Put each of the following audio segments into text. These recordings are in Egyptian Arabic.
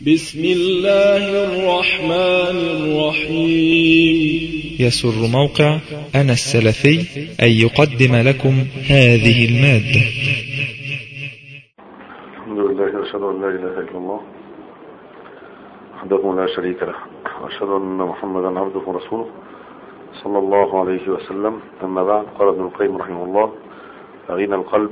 بسم الله الرحمن الرحيم يسر موقع أنا السلفي أن يقدم لكم هذه المادة الحمد لله وأشهد أن لا إله إلا الله وحده لا شريك له وأشهد أن محمدا عبده ورسوله صلى الله عليه وسلم أما بعد قال ابن القيم رحمه الله فغنى القلب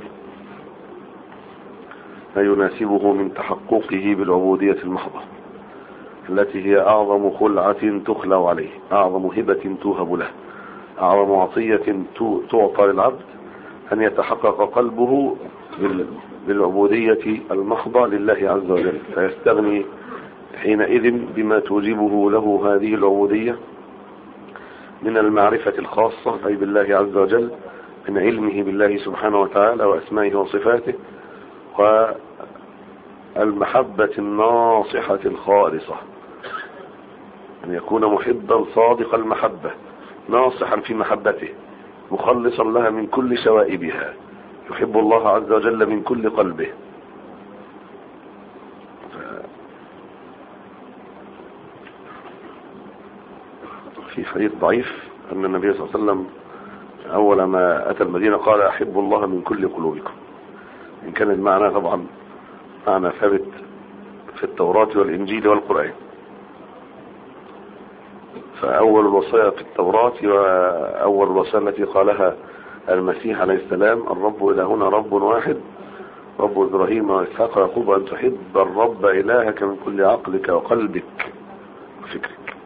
ما يناسبه من تحققه بالعبودية المحضة التي هي أعظم خلعة تخلع عليه أعظم هبة توهب له أعظم عطية تعطى للعبد أن يتحقق قلبه بالعبودية المحضة لله عز وجل فيستغني حينئذ بما توجبه له هذه العبودية من المعرفة الخاصة أي بالله عز وجل من علمه بالله سبحانه وتعالى وأسمائه وصفاته والمحبة الناصحة الخالصة أن يكون محبا صادق المحبة ناصحا في محبته مخلصا لها من كل شوائبها يحب الله عز وجل من كل قلبه في حديث ضعيف أن النبي صلى الله عليه وسلم أول ما أتى المدينة قال أحب الله من كل قلوبكم إن كان المعنى طبعا معنى ثابت في التوراة والإنجيل والقرآن فأول الوصايا في التوراة وأول الوصايا التي قالها المسيح عليه السلام الرب إلهنا رب واحد رب إبراهيم وإسحاق ويعقوب أن تحب الرب إلهك من كل عقلك وقلبك وفكرك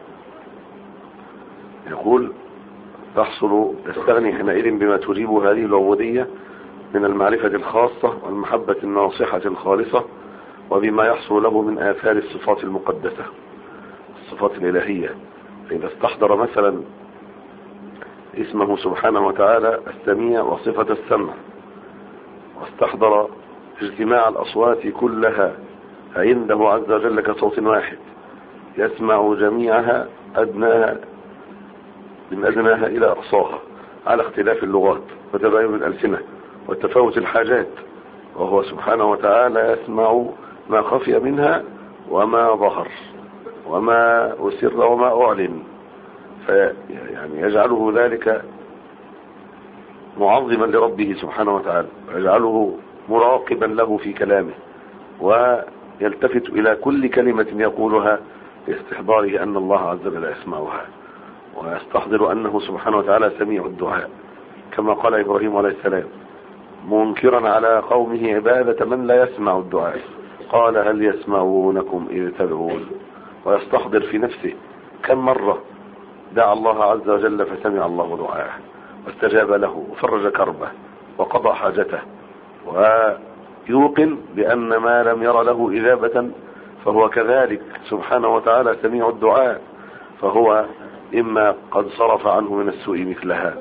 يقول تحصل تستغني حينئذ بما تجيب هذه العبودية من المعرفة الخاصة والمحبة الناصحة الخالصة وبما يحصل له من آثار الصفات المقدسة الصفات الإلهية فإذا استحضر مثلا اسمه سبحانه وتعالى السميع وصفة السمع واستحضر اجتماع الأصوات كلها عنده عز وجل كصوت واحد يسمع جميعها أدناها من أدناها إلى أقصاها على اختلاف اللغات وتباين الألسنة وتفاوت الحاجات وهو سبحانه وتعالى يسمع ما خفي منها وما ظهر وما أسر وما أعلن فيعني يجعله ذلك معظما لربه سبحانه وتعالى ويجعله مراقبا له في كلامه ويلتفت إلى كل كلمة يقولها لاستحضاره أن الله عز وجل يسمعها ويستحضر أنه سبحانه وتعالى سميع الدعاء كما قال إبراهيم عليه السلام منكرا على قومه عبادة من لا يسمع الدعاء قال هل يسمعونكم إذ تدعون ويستحضر في نفسه كم مرة دعا الله عز وجل فسمع الله دعاءه واستجاب له وفرج كربه وقضى حاجته ويوقن بأن ما لم ير له إذابة فهو كذلك سبحانه وتعالى سميع الدعاء فهو إما قد صرف عنه من السوء مثلها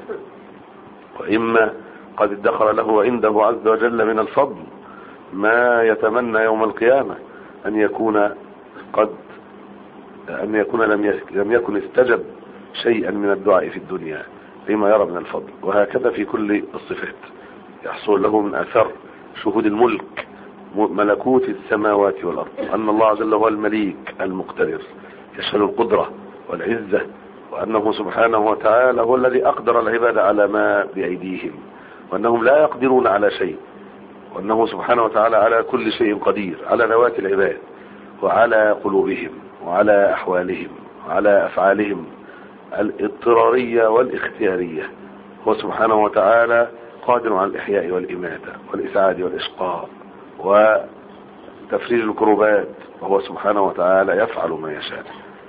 وإما قد ادخر له عنده عز وجل من الفضل ما يتمنى يوم القيامة أن يكون قد أن يكون لم لم يكن استجب شيئا من الدعاء في الدنيا لما يرى من الفضل وهكذا في كل الصفات يحصل له من أثر شهود الملك ملكوت السماوات والأرض أن الله عز وجل هو المليك المقتدر يشهد القدرة والعزة وأنه سبحانه وتعالى هو الذي أقدر العباد على ما بأيديهم وأنهم لا يقدرون على شيء وأنه سبحانه وتعالى على كل شيء قدير على ذوات العباد وعلى قلوبهم وعلى أحوالهم وعلى أفعالهم الاضطرارية والاختيارية هو سبحانه وتعالى قادر على الإحياء والإماتة والإسعاد والإشقاء وتفريج الكروبات وهو سبحانه وتعالى يفعل ما يشاء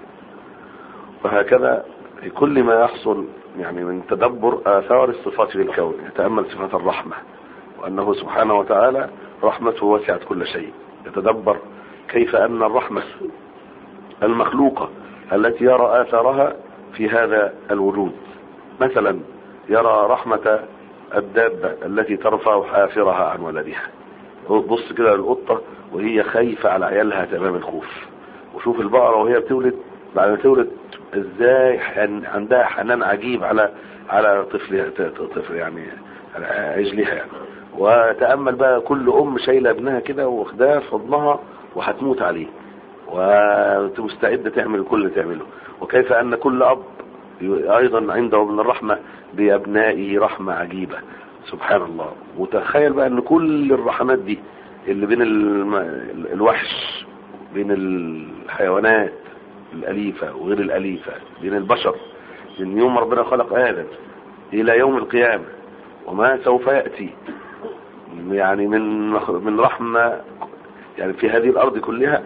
وهكذا في كل ما يحصل يعني من تدبر آثار الصفات في الكون يتأمل صفات الرحمة وأنه سبحانه وتعالى رحمته وسعت كل شيء يتدبر كيف أن الرحمة المخلوقة التي يرى آثارها في هذا الوجود مثلا يرى رحمة الدابة التي ترفع حافرها عن ولدها بص كده للقطة وهي خايفة على عيالها تمام الخوف وشوف البقرة وهي بتولد بعد ما تولد ازاي عندها حنان عجيب على على طفلها طفل يعني على عجلها يعني وتأمل بقى كل ام شايله ابنها كده واخداه في حضنها وهتموت عليه ومستعد تعمل كل اللي تعمله وكيف أن كل أب أيضا عنده من الرحمة بأبنائه رحمة عجيبة سبحان الله وتخيل بقى أن كل الرحمات دي اللي بين الم... الوحش بين الحيوانات الأليفة وغير الأليفة بين البشر من يوم ربنا خلق آدم إلى يوم القيامة وما سوف يأتي يعني من من رحمة يعني في هذه الأرض كلها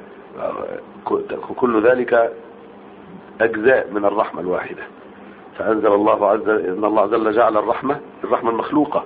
كل ذلك أجزاء من الرحمة الواحدة فأنزل الله عز إن الله عز وجل جعل الرحمة الرحمة المخلوقة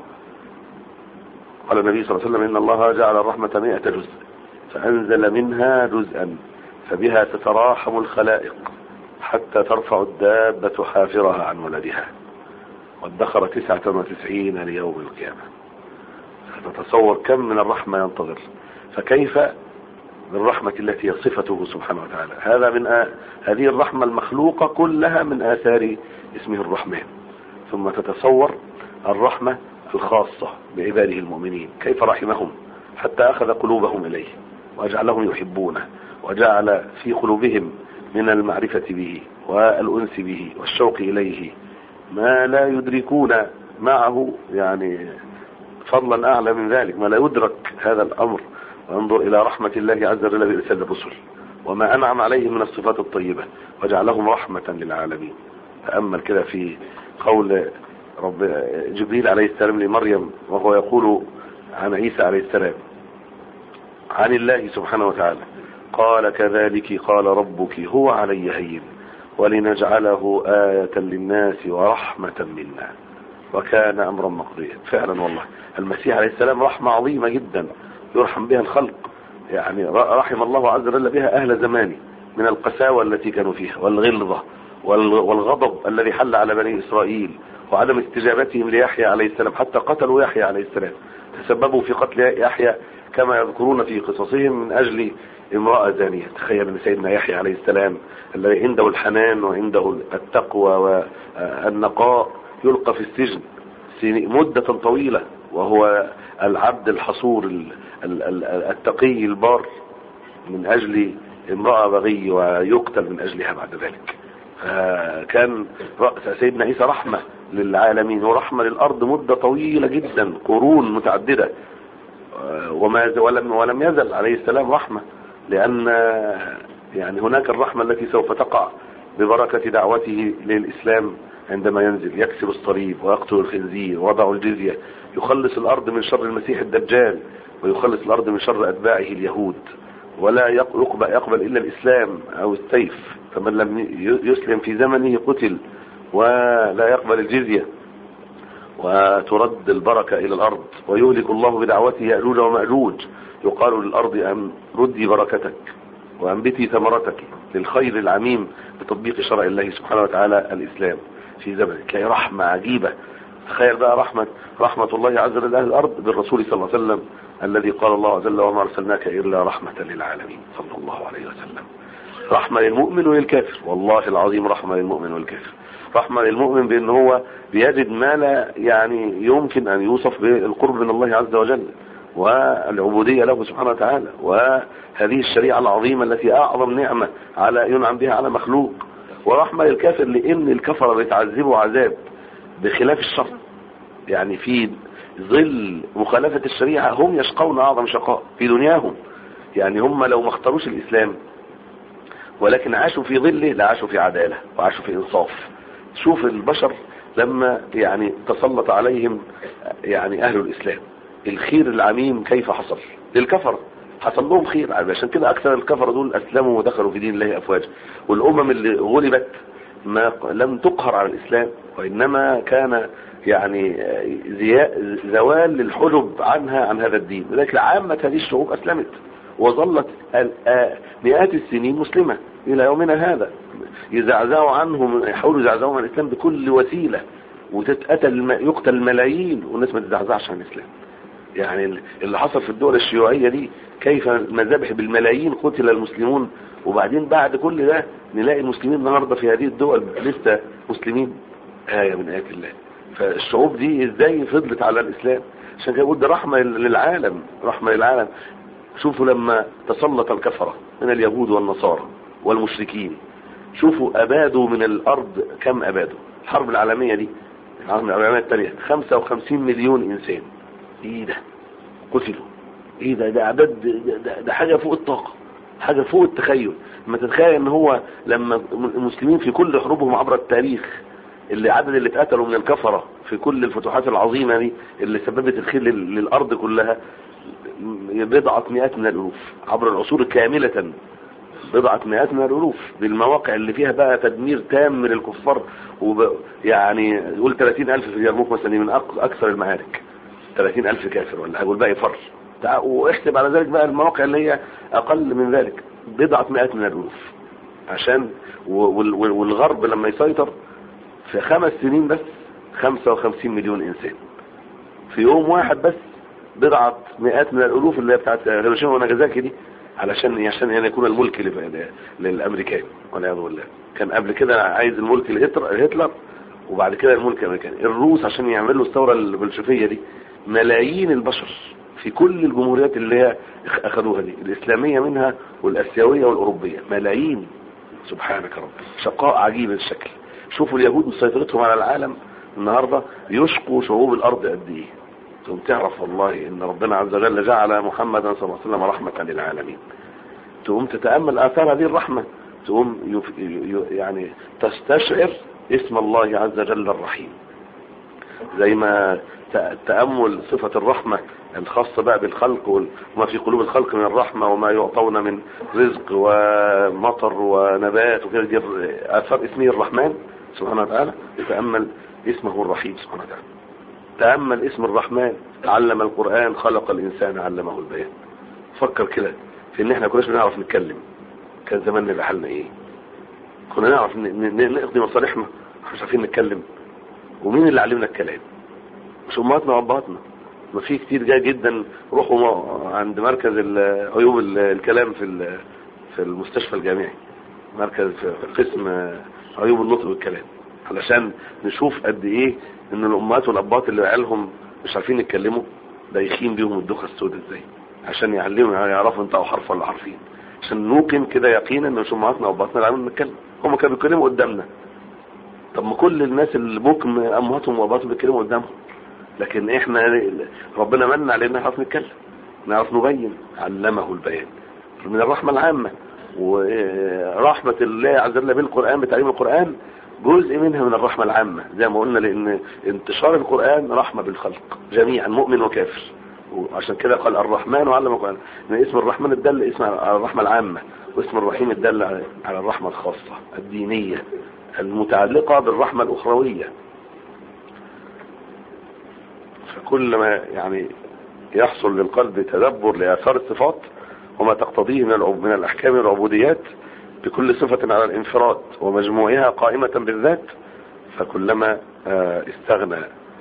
قال النبي صلى الله عليه وسلم إن الله جعل الرحمة مئة جزء فأنزل منها جزءا فبها تتراحم الخلائق حتى ترفع الدابة حافرها عن ولدها وادخر تسعة وتسعين ليوم القيامة نتصور كم من الرحمة ينتظر فكيف بالرحمة التي هي صفته سبحانه وتعالى هذا من آ... هذه الرحمة المخلوقة كلها من آثار اسمه الرحمن ثم تتصور الرحمة الخاصة بعباده المؤمنين كيف رحمهم حتى أخذ قلوبهم إليه وأجعلهم يحبونه وجعل في قلوبهم من المعرفة به والأنس به والشوق إليه ما لا يدركون معه يعني فضلا أعلى من ذلك ما لا يدرك هذا الأمر وانظر إلى رحمة الله عز وجل بإرسال الرسل وما أنعم عليهم من الصفات الطيبة وجعلهم رحمة للعالمين تأمل كده في قول رب جبريل عليه السلام لمريم وهو يقول عن عيسى عليه السلام عن الله سبحانه وتعالى قال كذلك قال ربك هو علي هين ولنجعله آية للناس ورحمة منا وكان أمرا مقضيا فعلا والله المسيح عليه السلام رحمة عظيمة جدا يرحم بها الخلق يعني رحم الله عز وجل بها أهل زمانه من القساوة التي كانوا فيها والغلظة والغضب الذي حل على بني إسرائيل وعدم استجابتهم ليحيى عليه السلام حتى قتلوا يحيى عليه السلام تسببوا في قتل يحيى كما يذكرون في قصصهم من أجل امرأة زانية تخيل ان سيدنا يحيى عليه السلام الذي عنده الحنان وعنده التقوى والنقاء يلقى في السجن مدة طويلة وهو العبد الحصور التقي البار من أجل امرأة بغي ويقتل من أجلها بعد ذلك فكان رأس سيدنا عيسى رحمة للعالمين ورحمة للأرض مدة طويلة جدا قرون متعددة وما ولم ولم يزل عليه السلام رحمة لأن يعني هناك الرحمة التي سوف تقع ببركة دعوته للإسلام عندما ينزل يكسر الصليب ويقتل الخنزير ويضع الجزية يخلص الأرض من شر المسيح الدجال ويخلص الأرض من شر أتباعه اليهود ولا يقبل, يقبل إلا الإسلام أو السيف فمن لم يسلم في زمنه قتل ولا يقبل الجزية وترد البركة إلى الأرض ويهلك الله بدعوته يأجوج ومأجوج يقال للأرض أن ردي بركتك وأنبتي ثمرتك للخير العميم بتطبيق شرع الله سبحانه وتعالى الإسلام في زمن تلاقي رحمة عجيبة تخيل بقى رحمة رحمة الله عز وجل أهل الأرض بالرسول صلى الله عليه وسلم الذي قال الله عز وجل وما أرسلناك إلا رحمة للعالمين صلى الله عليه وسلم رحمة للمؤمن وللكافر والله العظيم رحمة للمؤمن والكافر رحمة للمؤمن بأن هو بيجد ما لا يعني يمكن أن يوصف بالقرب من الله عز وجل والعبودية له سبحانه وتعالى وهذه الشريعة العظيمة التي أعظم نعمة على ينعم بها على مخلوق ورحمة للكافر لأن الكفر بيتعذبوا عذاب بخلاف الشر يعني في ظل مخالفة الشريعة هم يشقون أعظم شقاء في دنياهم يعني هم لو ما اختاروش الإسلام ولكن عاشوا في ظله لعاشوا في عدالة وعاشوا في إنصاف شوف البشر لما يعني تسلط عليهم يعني أهل الإسلام الخير العميم كيف حصل للكفر حصل لهم خير عشان كده أكثر الكفر دول أسلموا ودخلوا في دين الله أفواجا والأمم اللي غلبت ما لم تقهر على الإسلام وإنما كان يعني زوال للحجب عنها عن هذا الدين لذلك عامة هذه الشعوب أسلمت وظلت مئات السنين مسلمة إلى يومنا هذا يزعزعوا عنهم يحاولوا يزعزعوا عن الإسلام بكل وسيلة وتتقتل يقتل الملايين والناس ما تزعزعش عن الإسلام يعني اللي حصل في الدول الشيوعية دي كيف مذابح بالملايين قتل المسلمون وبعدين بعد كل ده نلاقي المسلمين النهاردة في هذه الدول لسه مسلمين آية من آيات الله فالشعوب دي ازاي فضلت على الإسلام عشان كده بقول ده رحمة للعالم رحمة للعالم شوفوا لما تسلط الكفرة من اليهود والنصارى والمشركين شوفوا أبادوا من الأرض كم أبادوا الحرب العالمية دي الحرب العالمية الثانية 55 مليون إنسان إيه ده قتلوا إيه ده ده أعداد ده, ده, ده حاجة فوق الطاقة حاجة فوق التخيل ما تتخيل ان هو لما المسلمين في كل حروبهم عبر التاريخ اللي عدد اللي اتقتلوا من الكفرة في كل الفتوحات العظيمة دي اللي سببت الخير لل- للأرض كلها بضعة مئات من الألوف عبر العصور كاملة بضعة مئات من الألوف بالمواقع اللي فيها بقى تدمير تام من الكفار وب... يعني يقول 30 ألف في اليرموك مثلا من أك- أكثر المعارك 30 ألف كافر ولا حاجة والباقي فر تع- واحسب على ذلك بقى المواقع اللي هي أقل من ذلك بضعة مئات من الألوف عشان وال- وال- والغرب لما يسيطر في خمس سنين بس 55 مليون إنسان في يوم واحد بس بضعة مئات من الألوف اللي هي بتاعت هيروشيما وناجازاكي دي علشان عشان يعني يكون الملك لف- للأمريكان والعياذ بالله كان قبل كده عايز الملك لهتلر هتلر وبعد كده الملك الأمريكاني الروس عشان يعملوا الثورة البلشفية دي ملايين البشر في كل الجمهوريات اللي هي اخ- أخذوها دي الإسلامية منها والأسيوية والأوروبية ملايين سبحانك رب شقاء عجيب الشكل شوفوا اليهود مسيطرتهم على العالم النهاردة يشقوا شعوب الأرض قد إيه ثم تعرف والله ان ربنا عز وجل جعل محمدا صلى الله عليه وسلم رحمة للعالمين تقوم تتأمل آثار هذه الرحمة تقوم يف... ي- يعني تستشعر اسم الله عز وجل الرحيم زي ما ت- تأمل صفة الرحمة الخاصة بقى بالخلق وال- وما في قلوب الخلق من الرحمة وما يعطون من رزق ومطر ونبات وكده دي آثار اسمه الرحمن سبحانه وتعالى تأمل اسمه الرحيم سبحانه وتعالى تأمل اسم الرحمن علم القرآن خلق الإنسان علمه البيان فكر كده في ان احنا كناش بنعرف نتكلم كان زماننا يبقى حالنا ايه كنا نعرف ن- ن- نقضي مصالحنا مش عارفين نتكلم ومين اللي علمنا الكلام مش امهاتنا وابهاتنا ما في كتير جاي جدا روحوا م- عند مركز ال- عيوب ال- الكلام في ال- في المستشفى الجامعي مركز في في قسم عيوب النطق والكلام علشان نشوف قد ايه ان الامهات والابات اللي عيالهم مش عارفين يتكلموا دايخين بيهم الدخة السوداء ازاي عشان يعلموا يعني يعرفوا انت او حرف ولا حرفين عشان نوقن كده يقينا ان مش امهاتنا واباتنا اللي عاملين نتكلم هم كانوا بيتكلموا قدامنا طب ما كل الناس اللي بكم امهاتهم واباتهم بيتكلموا قدامهم لكن احنا ربنا من علينا نعرف نتكلم نعرف نبين علمه البيان من الرحمة العامة ورحمة الله عز وجل بالقرآن بتعليم القرآن جزء منها من الرحمة العامة زي ما قلنا لان انتشار القرآن رحمة بالخلق جميعا مؤمن وكافر وعشان كده قال الرحمن وعلم القرآن ان اسم الرحمن الدل اسم على الرحمة العامة واسم الرحيم الدل على- على الرحمة الخاصة الدينية المتعلقة بالرحمة الأخروية فكل ما يعني يحصل للقلب تدبر لآثار الصفات وما تقتضيه من العب- من الأحكام والعبوديات بكل صفة على الانفراد ومجموعها قائمة بالذات فكلما آه، استغنى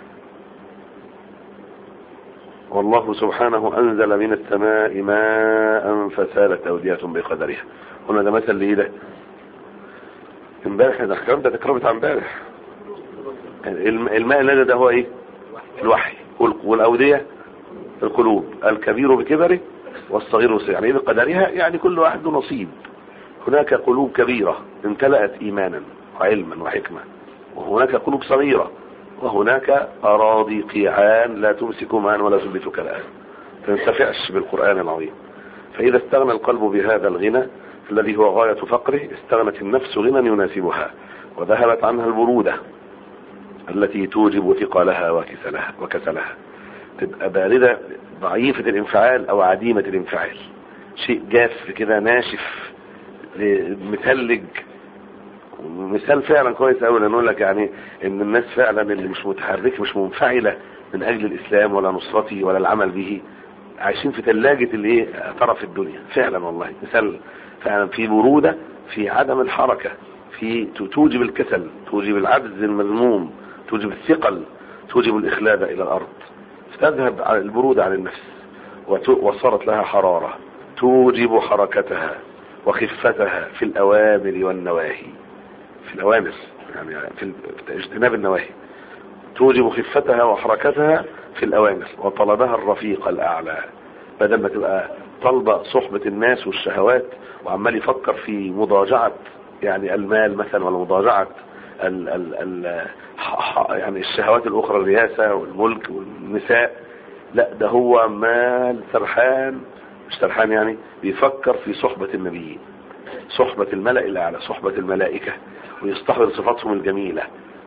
والله سبحانه أنزل من السماء ماء فسالت أودية بقدرها هنا ده مثل لإيه ده امبارح ده الكلام ده تكرار بتاع امبارح الم- الماء الذي ده هو ايه الوحي وال- والأودية القلوب الكبير بكبره والصغير بصغيره يعني ايه بقدرها يعني كل واحد له نصيب هناك قلوب كبيرة امتلأت ايمانا وعلما وحكمة وهناك قلوب صغيرة وهناك اراضي قيعان لا تمسك ماء ولا تنبت كلام تنتفعش بالقرآن العظيم فاذا استغنى القلب بهذا الغنى الذي هو غاية فقره استغنت النفس غنى يناسبها وذهبت عنها البرودة التي توجب ثقلها وكسلها وكسلها تبقى باردة ضعيفة الانفعال او عديمة الانفعال شيء جاف كده ناشف متلج مثال فعلا كويس قوي نقول لك يعني ان الناس فعلا اللي مش متحركه مش منفعله من اجل الاسلام ولا نصرته ولا العمل به عايشين في ثلاجه الايه طرف الدنيا فعلا والله مثال فعلا في بروده في عدم الحركه في توجب الكسل توجب العجز المذموم توجب الثقل توجب الاخلاد الى الارض فتذهب على البروده عن النفس وت- وصارت لها حراره توجب حركتها وخفتها في الأوامر والنواهي في الأوامر يعني في ال- في اجتناب النواهي توجب خفتها وحركتها في الأوامر وطلبها الرفيق الأعلى بدل ما تبقى طالبة صحبة الناس والشهوات وعمال يفكر في مضاجعة يعني المال مثلا ولا مضاجعة ال ال ال يعني الشهوات الأخرى الرياسة والملك والنساء لا ده هو مال سرحان مش سرحان يعني بيفكر في صحبة النبيين صحبة الملأ الأعلى صحبة الملائكة ويستحضر صفاتهم الجميلة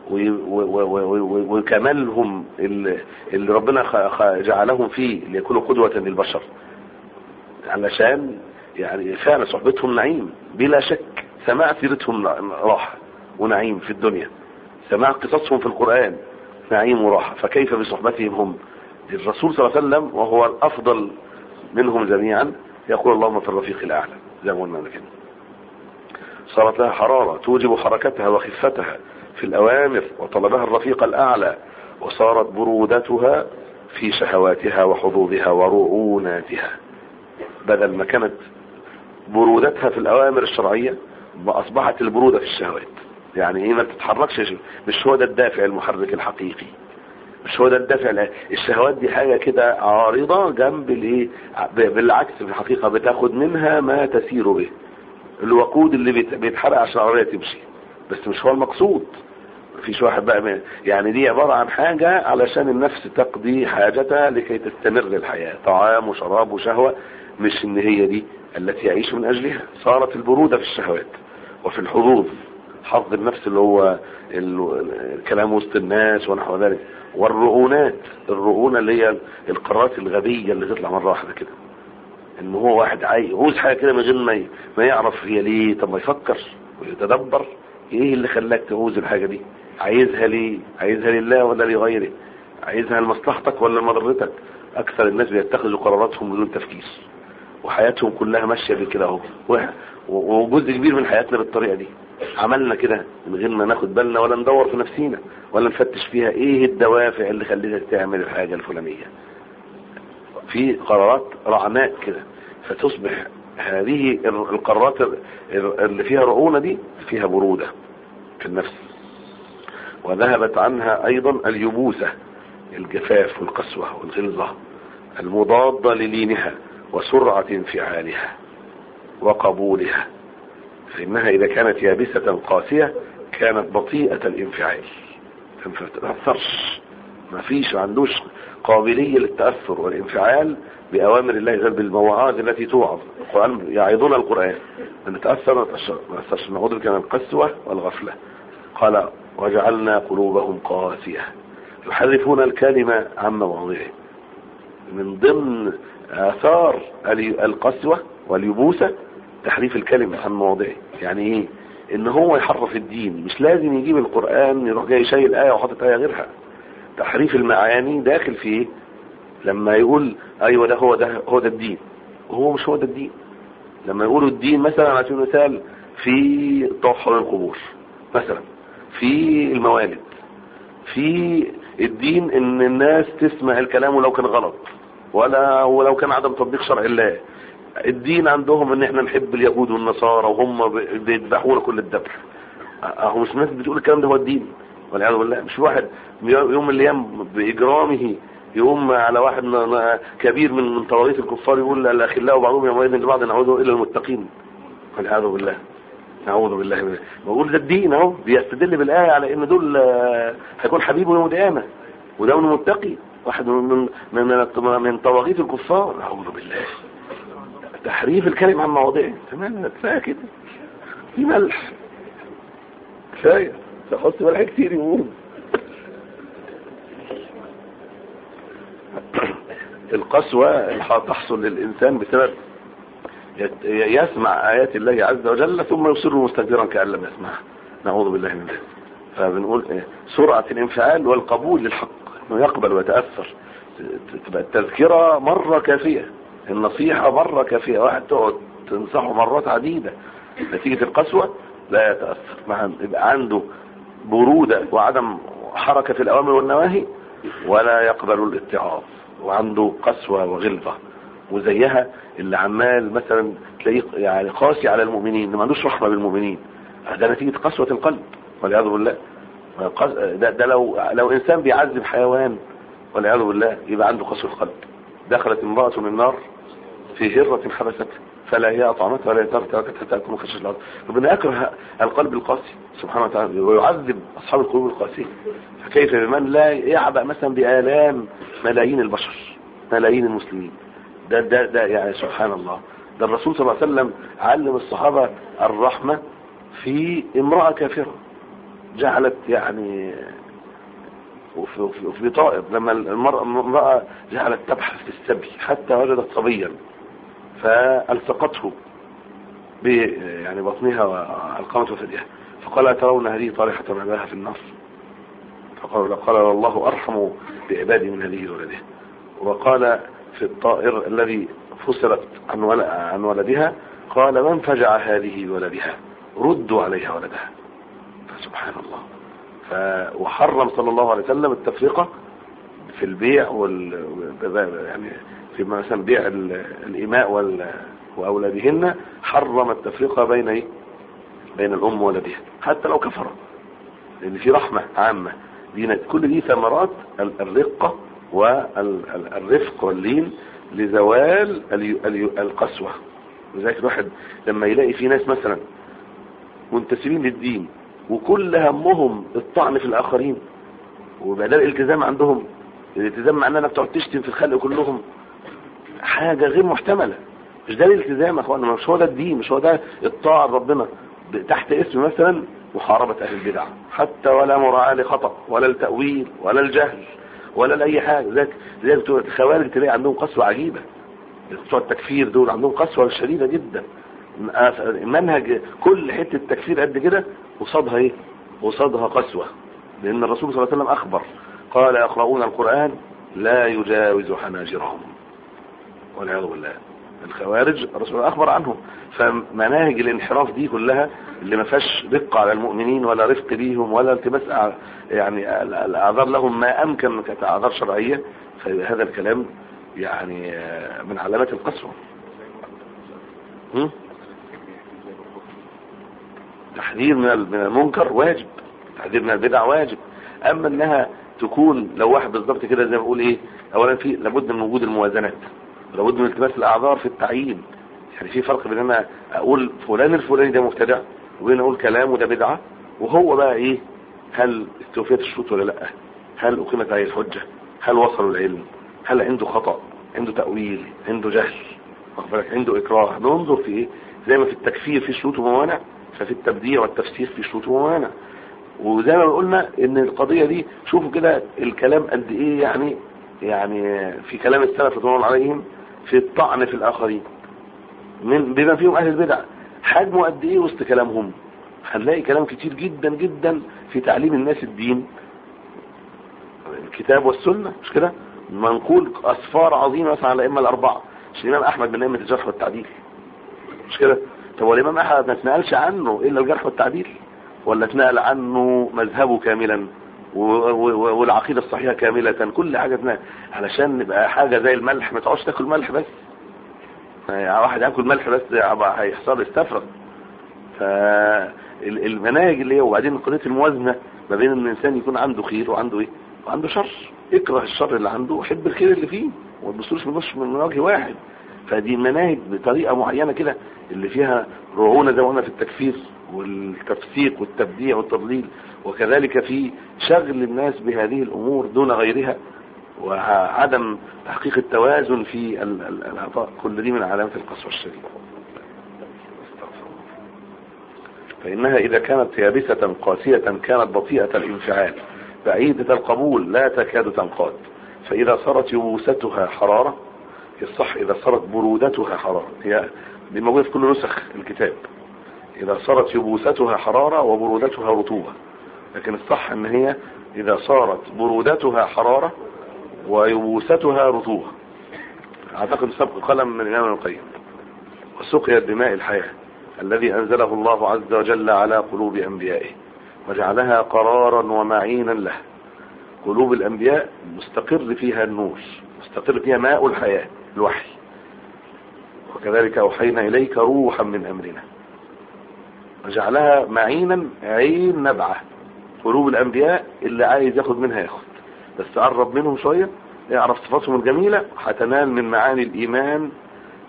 وكمالهم اللي ربنا جعلهم فيه ليكونوا قدوة للبشر علشان يعني فعلا صحبتهم نعيم بلا شك سماع سيرتهم راحة ونعيم في الدنيا سماع قصصهم في القرآن نعيم وراحة فكيف بصحبتهم هم الرسول صلى الله عليه وسلم وهو الأفضل منهم جميعا يقول اللهم في الرفيق الأعلى زي ما قلنا كده صارت لها حرارة توجب حركتها وخفتها في الأوامر وطلبها الرفيق الأعلى وصارت برودتها في شهواتها وحظوظها ورعوناتها بدل ما كانت برودتها في الأوامر الشرعية أصبحت البرودة في الشهوات يعني ايه ما بتتحركش مش هو ده الدافع المحرك الحقيقي مش هو ده الدافع الشهوات دي حاجة كده عارضة جنب الايه بالعكس في الحقيقة بتاخد منها ما تسير به الوقود اللي بيتحرق عشان العربية تمشي بس مش هو المقصود مفيش واحد بقى يعني دي عبارة عن حاجة علشان النفس تقضي حاجتها لكي تستمر الحياة طعام وشراب وشهوة مش ان هي دي التي يعيش من اجلها صارت البرودة في الشهوات وفي الحظوظ حظ النفس اللي هو الكلام وسط الناس ونحو ذلك والرؤونات الرؤونة اللي هي القرارات الغبية اللي تطلع مرة واحدة كده ان هو واحد عاوز حاجة كده من غير ما ما يعرف هي ليه طب ما يفكر ويتدبر ايه اللي خلاك تعوز الحاجة دي عايزها ليه عايزها لله ولا لغيره عايزها لمصلحتك ولا لمضرتك اكثر الناس بيتخذوا قراراتهم بدون تفكير وحياتهم كلها ماشية بكده اهو وجزء كبير من حياتنا بالطريقة دي عملنا كده من غير ما ناخد بالنا ولا ندور في نفسينا ولا نفتش فيها ايه الدوافع اللي خلتك تعمل الحاجة الفلانية في قرارات رعناء كده فتصبح هذه القرارات اللي فيها رعونة دي فيها برودة في النفس وذهبت عنها ايضا اليبوسة الجفاف والقسوة والغلظة المضادة للينها وسرعة انفعالها وقبولها فإنها إذا كانت يابسة قاسية كانت بطيئة الانفعال ما تتأثرش ما فيش عندوش قابلية للتأثر والانفعال بأوامر الله جل بالمواعظ التي توعظ القرآن يعظنا القرآن أن نتأثر ما نتأثرش نعوذ بك من القسوة والغفلة قال وجعلنا قلوبهم قاسية يحرفون الكلمة عن مواضعه من ضمن آثار القسوة واليبوسة تحريف الكلمة عن مواضعه يعني ايه ان هو يحرف الدين مش لازم يجيب القرآن يروح جاي شايل آية وحاطط آية غيرها تحريف المعاني داخل في ايه لما يقول ايوه ده هو ده هو ده الدين وهو مش هو ده الدين لما يقولوا الدين مثلا على سبيل المثال في طواف حول القبور مثلا في الموالد في الدين ان الناس تسمع الكلام ولو كان غلط ولا ولو كان عدم تطبيق شرع الله الدين عندهم ان احنا نحب اليهود والنصارى وهم بيذبحونا كل الذبح اهو مش الناس بتقول الكلام ده هو الدين والعياذ بالله مش واحد يوم من الايام باجرامه يقوم على واحد كبير من من طواغيت الكفار يقول الاخلاء بعضهم يومئذ لبعض نعوذ الا المتقين والعياذ بالله نعوذ بالله من بقول ده الدين اهو بيستدل بالايه على ان دول هيكون حبيبه يوم القيامه وده من متقي واحد من من من, من طواغيت الكفار نعوذ بالله تحريف الكلمة عن مواضيعه تمام كفايه كده في ملح كفايه تحط ملح كتير يموت القسوة تحصل للإنسان بسبب يسمع آيات الله عز وجل ثم يصر مستكبرا كأن لم يسمعها نعوذ بالله من ذلك فبنقول إيه؟ سرعة الانفعال والقبول للحق انه يقبل ويتأثر تبقى التذكرة مرة كافية النصيحة مرة كافية واحد تقعد تنصحه مرات عديدة نتيجة القسوة لا يتأثر مع يبقى عنده برودة وعدم حركة في الأوامر والنواهي ولا يقبل الاتعاظ وعنده قسوة وغلظة وزيها اللي عمال مثلا تلاقيه يعني قاسي على المؤمنين ما عندوش رحمة بالمؤمنين ده نتيجة قسوة القلب والعياذ بالله ده, ده لو لو انسان بيعذب حيوان والعياذ بالله يبقى عنده قسوة قلب دخلت امرأة من النار في هرة حبست فلا هي أطعمتها ولا هي تركت حتى أكون خشش الأرض ربنا يكره القلب القاسي سبحانه وتعالى ويعذب أصحاب القلوب القاسية فكيف بمن لا يعبأ مثلا بآلام ملايين البشر ملايين المسلمين ده ده ده يعني سبحان الله ده الرسول صلى الله عليه وسلم علم الصحابة الرحمة في امرأة كافرة جعلت يعني وفي, وفي, وفي طائر لما المرأة امرأة جعلت تبحث في السبي حتى وجدت صبيا فالتقته ب يعني بطنها والقامت وفدها فقال ترون هذه طارحة عباها في النار فقال قال الله أرحم بعبادي من هذه ولده وقال في الطائر الذي فسرت عن عن ولدها قال من فجع هذه ولدها ردوا عليها ولدها فسبحان الله ف وحرم صلى الله عليه وسلم التفرقة في البيع وال يعني في مثلا بيع الإماء وال... وأولادهن حرم التفرقة بين ايه بين الأم وولدها حتى لو كفر لأن في رحمة عامة دي كل دي ثمرات الرقة والرفق واللين لزوال القسوة لذلك الواحد لما يلاقي في ناس مثلا منتسبين للدين وكل همهم الطعن في الآخرين وبقى ده الالتزام عندهم الالتزام معناه انك تقعد تشتم في الخلق كلهم حاجة غير محتملة مش ده الالتزام يا اخوانا مش هو ده الدين مش هو ده الطاعة ربنا تحت اسم مثلا محاربة اهل البدع حتى ولا مراعاة لخطأ ولا التأويل ولا الجهل ولا لأي حاجة ذلك ذلك الخوارج تلاقي عندهم قسوة عجيبة بتوع التكفير دول عندهم قسوة شديدة جدا منهج كل حتة تكفير قد كده قصادها ايه قصادها قسوة لان الرسول صلى الله عليه وسلم اخبر قال يقرؤون القرآن لا يجاوز حناجرهم والعياذ بالله الخوارج الرسول اخبر عنهم فمناهج الانحراف دي كلها اللي ما فيهاش دقه على المؤمنين ولا رفق بيهم ولا التماس يعني الاعذار لهم ما امكن كاعذار شرعيه فهذا الكلام يعني من علامات القسوه تحذير من المنكر واجب تحذير من البدع واجب اما انها تكون لو واحد بالظبط كده زي ما بقول ايه اولا في لابد من وجود الموازنات لابد من التماس الاعذار في التعيين يعني في فرق بين انا اقول فلان الفلاني ده مبتدع وبين اقول كلام وده بدعه وهو بقى ايه هل استوفيت الشروط ولا لا هل اقيمت عليه الحجه هل وصلوا العلم هل عنده خطا عنده تاويل عنده جهل واخد بالك عنده اكراه ننظر في ايه زي ما في التكفير في شروط وموانع ففي التبديع والتفسير في شروط وموانع وزي ما قلنا ان القضية دي شوفوا كده الكلام قد ايه يعني يعني في كلام السلف رضوان عليهم في الطعن في الاخرين من بما فيهم اهل البدع حجمه قد ايه وسط كلامهم هنلاقي كلام كتير جدا جدا في تعليم الناس الدين الكتاب والسنة مش كده منقول اسفار عظيمة مثلا على الائمه الاربعة مش الامام احمد من ائمه الجرح والتعديل مش كده طب والامام احمد ما اتنقلش عنه الا الجرح والتعديل ولا اتنقل عنه مذهبه كاملا والعقيدة الصحيحة كاملة كل حاجة اتنقل علشان نبقى حاجة زي الملح ما تقعدش تاكل ملح بس يعني واحد ياكل ملح بس هيحصل استفرد فالمناهج اللي هي وبعدين قضية الموازنة ما بين ان الانسان يكون عنده خير وعنده ايه وعنده شر اكره الشر اللي عنده وحب الخير اللي فيه وما تبصوش من وجه واحد فدي مناهج بطريقة معينة كده اللي فيها رعونة زي ما قلنا في التكفير والتفسيق والتبديع والتضليل وكذلك في شغل الناس بهذه الأمور دون غيرها وعدم تحقيق التوازن في العطاء كل دي من علامات القسوة الشديدة فإنها إذا كانت يابسة قاسية كانت بطيئة الانفعال بعيدة القبول لا تكاد تنقاد فإذا صارت يبوستها حرارة الصح إذا صارت برودتها حرارة هي دي موجودة في كل نسخ الكتاب إذا صارت يبوستها حرارة وبرودتها رطوبة لكن الصح ان هي إذا صارت برودتها حرارة ويبوستها رطوبة أعتقد سبق قلم من الإمام القيم وسقيا دماء الحياة الذي أنزله الله عز وجل على قلوب أنبيائه وجعلها قرارا ومعينا له قلوب الأنبياء مستقر فيها النور مستقر فيها ماء الحياة الوحي وكذلك أوحينا إليك روحا من أمرنا وجعلها معينا عين نبعة قلوب الأنبياء اللي عايز ياخد منها ياخد بس قرب منهم شوية يعرف صفاتهم الجميلة هتنال من معاني الإيمان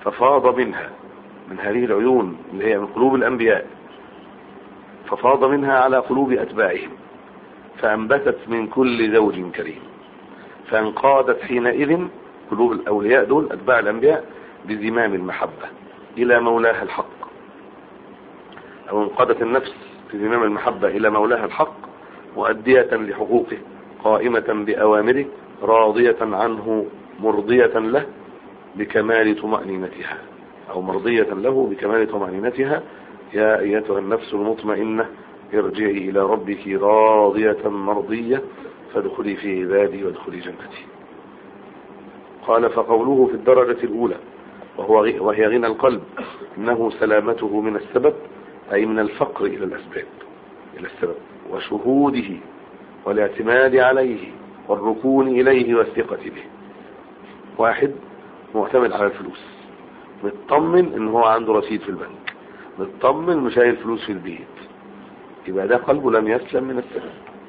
ففاض منها من هذه العيون اللي هي من قلوب الأنبياء ففاض منها على قلوب أتباعهم فأنبتت من كل زوج كريم فانقادت حينئذ قلوب الأولياء دول أتباع الأنبياء بزمام المحبة إلى مولاها الحق أو انقادت النفس بزمام المحبة إلى مولاها الحق مؤدية لحقوقه قائمة بأوامره راضية عنه مرضية له بكمال طمأنينتها أو مرضية له بكمال طمأنينتها يا أيتها النفس المطمئنة ارجعي إلى ربك راضية مرضية فادخلي في عبادي وادخلي جنتي قال فقوله في الدرجة الأولى وهو وهي غنى القلب إنه سلامته من السبب أي من الفقر إلى الأسباب إلى السبب وشهوده والاعتماد عليه والركون إليه والثقة به واحد معتمد على الفلوس مطمن ان هو عنده رصيد في البنك مطمن مش شايل فلوس في البيت يبقى ده قلبه لم يسلم من السبب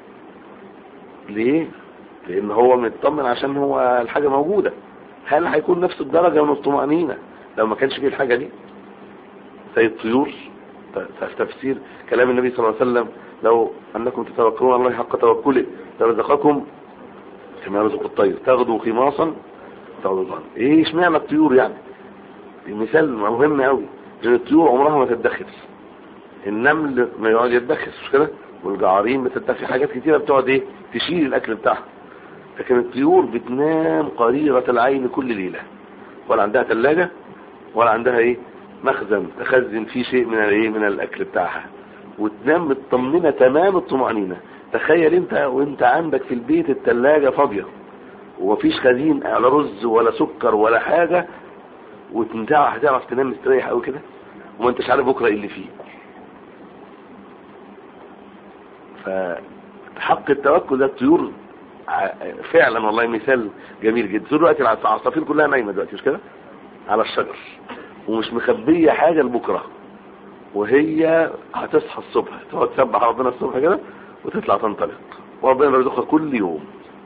ليه لان هو مطمن عشان هو الحاجة موجودة هل هيكون نفس الدرجة من الطمأنينة لو ما كانش فيه الحاجة دي زي الطيور في تفسير كلام النبي صلى الله عليه وسلم لو انكم تتوكلون على الله حق توكله لرزقكم كما يرزق الطير تغدو خماصا تغدو ظن ايه اشمعنى الطيور يعني مثال مهم قوي لان الطيور عمرها ما تدخر النمل ما يقعد يدخر مش كده والجعارين بتدخر حاجات كتيره بتقعد ايه تشيل الاكل بتاعها لكن الطيور بتنام قريرة العين كل ليلة ولا عندها ثلاجة ولا عندها ايه مخزن تخزن فيه شيء من الايه من الاكل بتاعها وتنام مطمنه تمام الطمأنينة تخيل انت وانت عندك في البيت الثلاجة فاضية ومفيش خزين على رز ولا سكر ولا حاجة وتنتعه هتعرف تنام مستريح قوي كده وما انتش عارف بكره ايه اللي فيه فحق التوكل ده الطيور فعلا والله مثال جميل جدا دلوقتي العصافير كلها نايمه دلوقتي مش كده على الشجر ومش مخبيه حاجه لبكره وهي هتصحى الصبح تقعد تسبح ربنا الصبح كده وتطلع تنطلق وربنا يرزقها كل يوم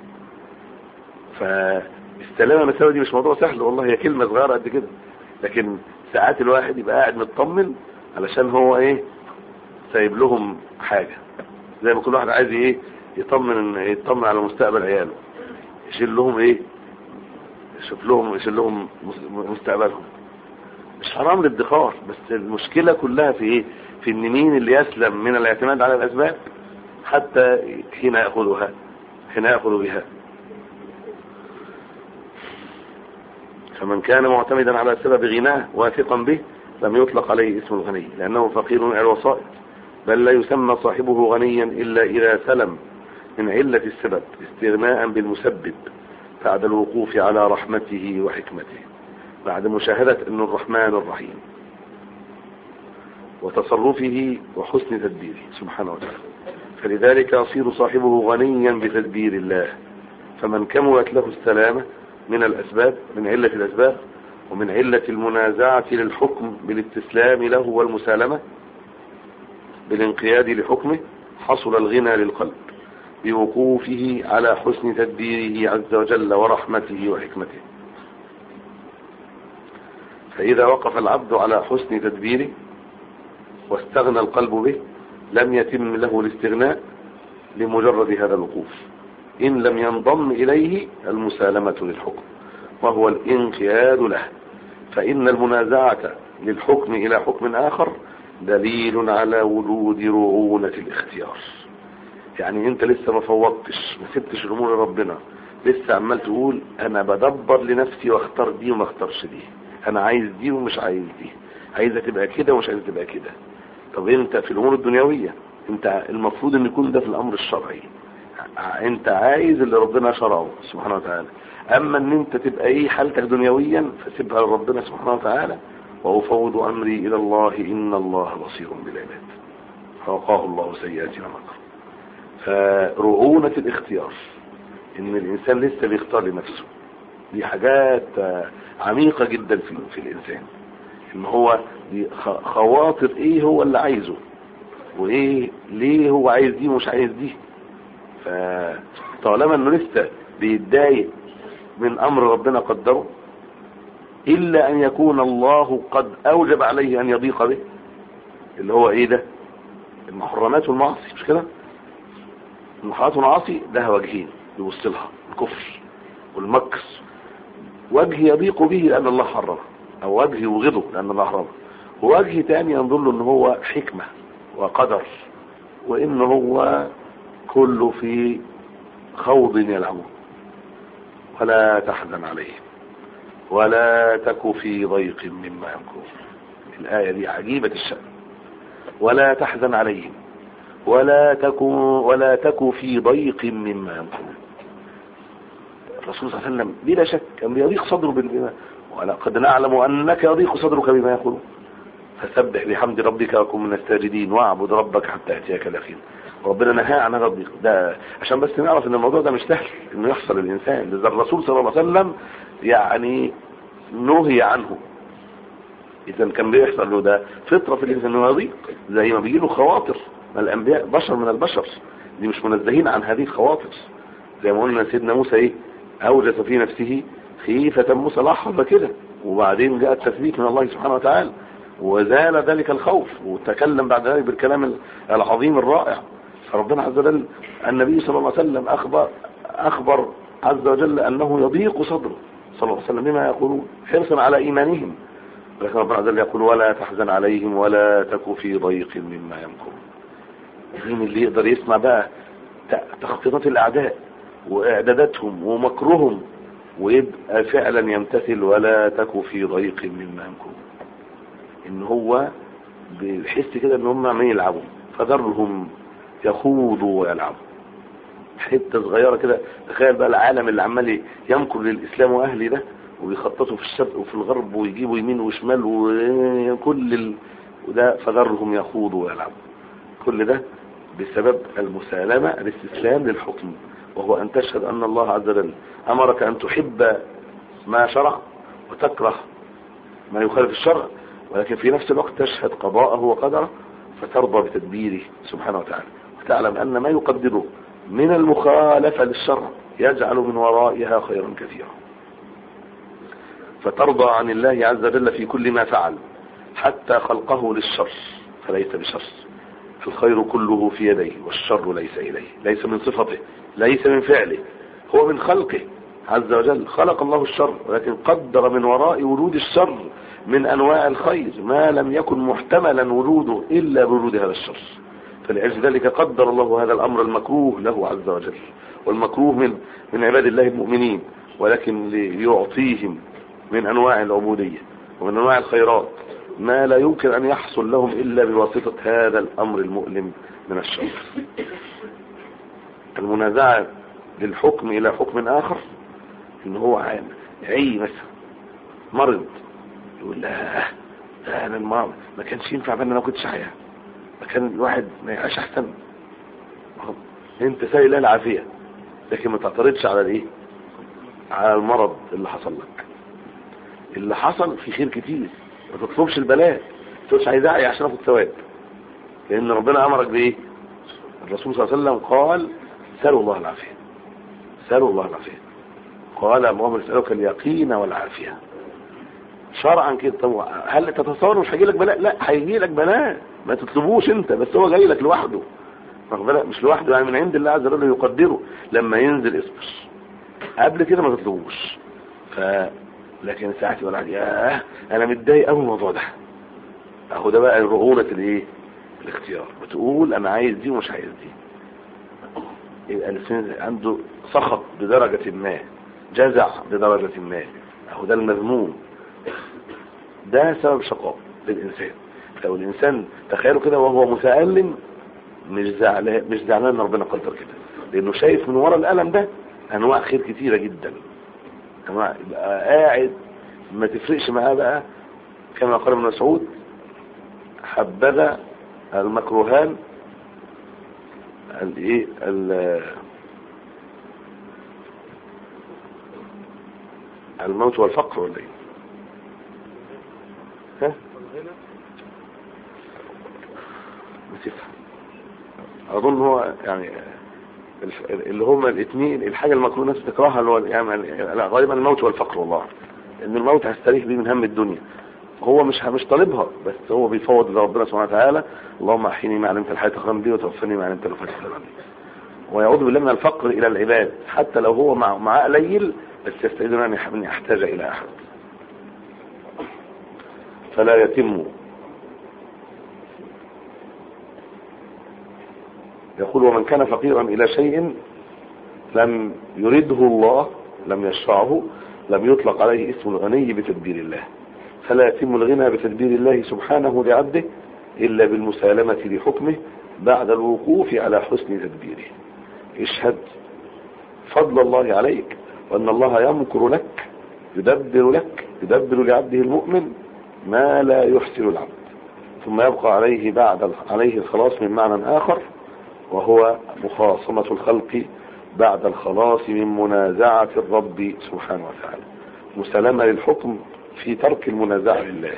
فالسلامه من السبب دي مش موضوع سهل والله هي كلمه صغيره قد كده لكن ساعات الواحد يبقى قاعد مطمن علشان هو ايه سايب لهم حاجه زي ما كل واحد عايز ايه يطمن يطمن على مستقبل عياله يشيل لهم ايه يشوف لهم يشيل لهم مستقبلهم مش حرام الادخار بس المشكلة كلها في ايه في ان مين اللي يسلم من الاعتماد على الاسباب حتى حين يأخذها حين يأخذ بها فمن كان معتمدا على سبب غناه واثقا به لم يطلق عليه اسم الغني لأنه فقير إلى الوسائط بل لا يسمى صاحبه غنيا إلا إذا سلم من علة السبب استغناء بالمسبب بعد الوقوف على رحمته وحكمته بعد مشاهدة أنه الرحمن الرحيم وتصرفه وحسن تدبيره سبحانه وتعالى فلذلك يصير صاحبه غنيا بتدبير الله فمن كملت له السلامة من الأسباب من علة الأسباب ومن علة المنازعة للحكم بالاستسلام له والمسالمة بالانقياد لحكمه حصل الغنى للقلب بوقوفه على حسن تدبيره عز وجل ورحمته وحكمته فإذا وقف العبد على حسن تدبيره واستغنى القلب به لم يتم له الاستغناء لمجرد هذا الوقوف إن لم ينضم إليه المسالمة للحكم وهو الانقياد له فإن المنازعة للحكم إلى حكم آخر دليل على وجود رعونة الاختيار يعني انت لسه ما فوضتش ما سبتش الامور لربنا لسه عمال تقول انا بدبر لنفسي واختار دي وما اختارش دي انا عايز دي ومش عايز دي عايزه تبقى كده ومش عايزه تبقى كده طب انت في الامور الدنيويه انت المفروض ان يكون ده في الامر الشرعي انت عايز اللي ربنا شرعه سبحانه وتعالى اما ان انت تبقى ايه حالتك دنيويا فسيبها لربنا سبحانه وتعالى وافوض امري الى الله ان الله بصير بالعباد فوقاه الله سيئات ما مكر فرعونة الاختيار ان الانسان لسه بيختار لنفسه دي حاجات عميقة جدا في, في الانسان ان هو خواطر ايه هو اللي عايزه وايه ليه هو عايز دي ومش عايز دي فطالما انه لسه بيتضايق من امر ربنا قدره إلا أن يكون الله قد أوجب عليه أن يضيق به اللي هو إيه ده المحرمات والمعاصي مش كده المحرمات والمعاصي لها وجهين يوصلها الكفر والمكر وجه يضيق به لأن الله حرمه أو وجه يبغضه لأن الله حرمه ووجه تاني ينظر له ان هو حكمة وقدر وان هو كله في خوض يلعبون ولا تحزن عليهم ولا تك في ضيق مما يمكرون الآية دي عجيبة الشأن ولا تحزن عليهم ولا تك ولا تك في ضيق مما يمكرون الرسول صلى الله عليه وسلم بلا شك كان يضيق صدره بما ولقد نعلم أنك يضيق صدرك بما يقولون فسبح بحمد ربك وكن من الساجدين واعبد ربك حتى يأتيك اليقين ربنا نهى عن هذا الضيق ده عشان بس نعرف ان الموضوع ده مش سهل انه يحصل للانسان ده الرسول صلى الله عليه وسلم يعني نهي عنه اذا كان بيحصل له ده فطره في الانسان انه يضيق زي ما بيجي له خواطر ما الانبياء بشر من البشر دي مش منزهين عن هذه الخواطر زي ما قلنا سيدنا موسى ايه اوجس في نفسه خيفة موسى لحظة كده وبعدين جاء التثبيت من الله سبحانه وتعالى وزال ذلك الخوف وتكلم بعد ذلك بالكلام العظيم الرائع فربنا عز وجل النبي صلى الله عليه وسلم أخبر, أخبر عز وجل أنه يضيق صدره صلى الله عليه وسلم بما يقولون حرصا على إيمانهم لكن ربنا عز وجل يقول ولا تحزن عليهم ولا تك في ضيق مما يمكرون مين اللي يقدر يسمع بقى تخطيطات الأعداء وإعداداتهم ومكرهم ويبقى فعلا يمتثل ولا تك في ضيق مما يمكرون ان هو بيحس كده ان هم عمالين يلعبوا فذرهم يخوضوا ويلعبوا حته صغيره كده تخيل بقى العالم اللي عمال يمكر للاسلام واهله ده وبيخططوا في الشرق وفي الغرب ويجيبوا يمين وشمال وكل ال... وده فذرهم يخوضوا ويلعبوا كل ده بسبب المسالمة الاستسلام للحكم وهو أن تشهد أن الله عز وجل أمرك أن تحب ما شرع وتكره ما يخالف الشرع ولكن في نفس الوقت تشهد قضاءه وقدره فترضى بتدبيره سبحانه وتعالى وتعلم أن ما يقدره من المخالفة للشرع يجعل من ورائها خيرا كثيرا فترضى عن الله عز وجل في كل ما فعل حتى خلقه للشر فليس بشر الخير كله في يديه والشر ليس إليه ليس من صفته ليس من فعله هو من خلقه عز وجل خلق الله الشر ولكن قدر من وراء وجود الشر من أنواع الخير ما لم يكن محتملا وجوده إلا بوجود هذا الشر فلأجل ذلك قدر الله هذا الأمر المكروه له عز وجل والمكروه من من عباد الله المؤمنين ولكن ليعطيهم من أنواع العبودية ومن أنواع الخيرات ما لا يمكن أن يحصل لهم إلا بواسطة هذا الأمر المؤلم من الشر المنازعة للحكم إلى حكم آخر إن هو عي مثلا مرض يقول لا ده أنا المرض ما كانش ينفع بأن أنا كنت شحيا ما كان الواحد ما يعيش أحسن أنت سايل العافية لكن ما تعترضش على الإيه على المرض اللي حصل لك اللي حصل في خير كتير ما تطلبش البلاء ما تقولش عايز اعي عشان اخد ثواب لان ربنا امرك بايه الرسول صلى الله عليه وسلم قال سالوا الله العافيه سالوا الله العافيه قال اللهم نسالك اليقين والعافيه شرعا كده طب هل تتصور مش هيجي لك بلاء لا هيجي لك بلاء ما تطلبوش انت بس هو جاي لك لوحده بالك مش لوحده يعني من عند الله عز وجل يقدره لما ينزل اصبر قبل كده ما تطلبوش ف لكن ساعات يقول ياه انا متضايق قوي من الموضوع ده اهو ده بقى رغونه الايه الاختيار بتقول انا عايز دي ومش عايز دي يبقى الانسان عنده سخط بدرجه ما جزع بدرجه ما اهو ده المذموم ده سبب شقاء للانسان لو الانسان تخيلوا كده وهو متالم مش زعلان مش زعلان ان ربنا قدر كده لانه شايف من ورا الالم ده انواع خير كتيره جدا يبقى قاعد ما تفرقش معاه بقى كما قال ابن مسعود حبذا المكروهان الايه الموت والفقر ولا ايه ها بتفهم اظن هو يعني اللي هما الاثنين الحاجة المكروه الناس بتكرهها اللي هو يعني لا غالبا الموت والفقر والله ان الموت هستريح بيه من هم الدنيا هو مش مش طالبها بس هو بيفوض لربنا سبحانه وتعالى اللهم احيني ما علمت الحياه خيرا لي وتوفني ما علمت الوفاه خيرا لي ويعوذ بالله من الفقر الى العباد حتى لو هو مع معاه قليل بس يستعيذون ان ان يحتاج الى احد فلا يتم يقول ومن كان فقيرا الى شيء لم يرده الله لم يشرعه لم يطلق عليه اسم الغني بتدبير الله فلا يتم الغنى بتدبير الله سبحانه لعبده إلا بالمسالمة لحكمه بعد الوقوف على حسن تدبيره اشهد فضل الله عليك وأن الله يمكر لك يدبر لك يدبر لعبده المؤمن ما لا يحسن العبد ثم يبقى عليه بعد عليه الخلاص من معنى آخر وهو مخاصمة الخلق بعد الخلاص من منازعة الرب سبحانه وتعالى مسلمة للحكم في ترك المنازعة لله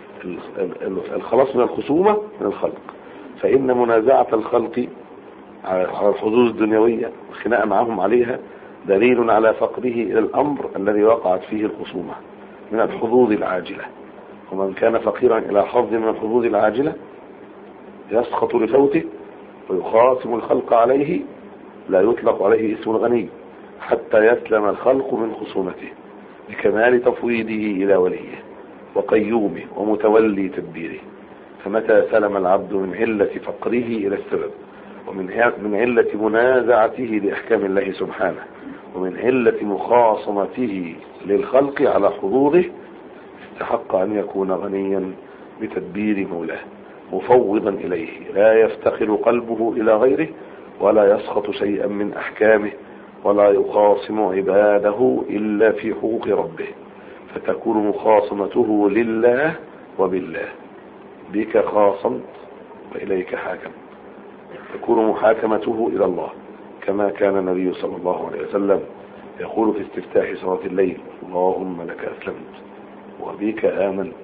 الخلاص من الخصومة من الخلق فإن منازعة الخلق على الحظوظ الدنيوية والخناقة معهم عليها دليل على فقره إلى الأمر الذي وقعت فيه الخصومة من الحظوظ العاجلة ومن كان فقيرا إلى حظ من الحظوظ العاجلة يسخط لفوته ويخاصم الخلق عليه لا يطلق عليه اسم الغني حتى يسلم الخلق من خصومته بكمال تفويضه إلى وليه وقيومه ومتولي تدبيره فمتى سلم العبد من علة فقره إلى السبب ومن من علة منازعته لأحكام الله سبحانه ومن علة مخاصمته للخلق على حظوظه استحق أن يكون غنيا بتدبير مولاه مفوضا إليه لا يفتقر قلبه إلى غيره ولا يسخط شيئا من أحكامه ولا يخاصم عباده إلا في حقوق ربه فتكون مخاصمته لله وبالله بك خاصمت وإليك حاكم تكون محاكمته إلى الله كما كان النبي صلى الله عليه وسلم يقول في استفتاح صلاة الليل اللهم لك أسلمت وبك آمنت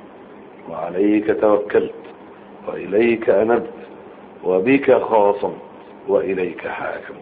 وعليك توكلت وإليك أنبت وبك خاصمت وإليك حاكمت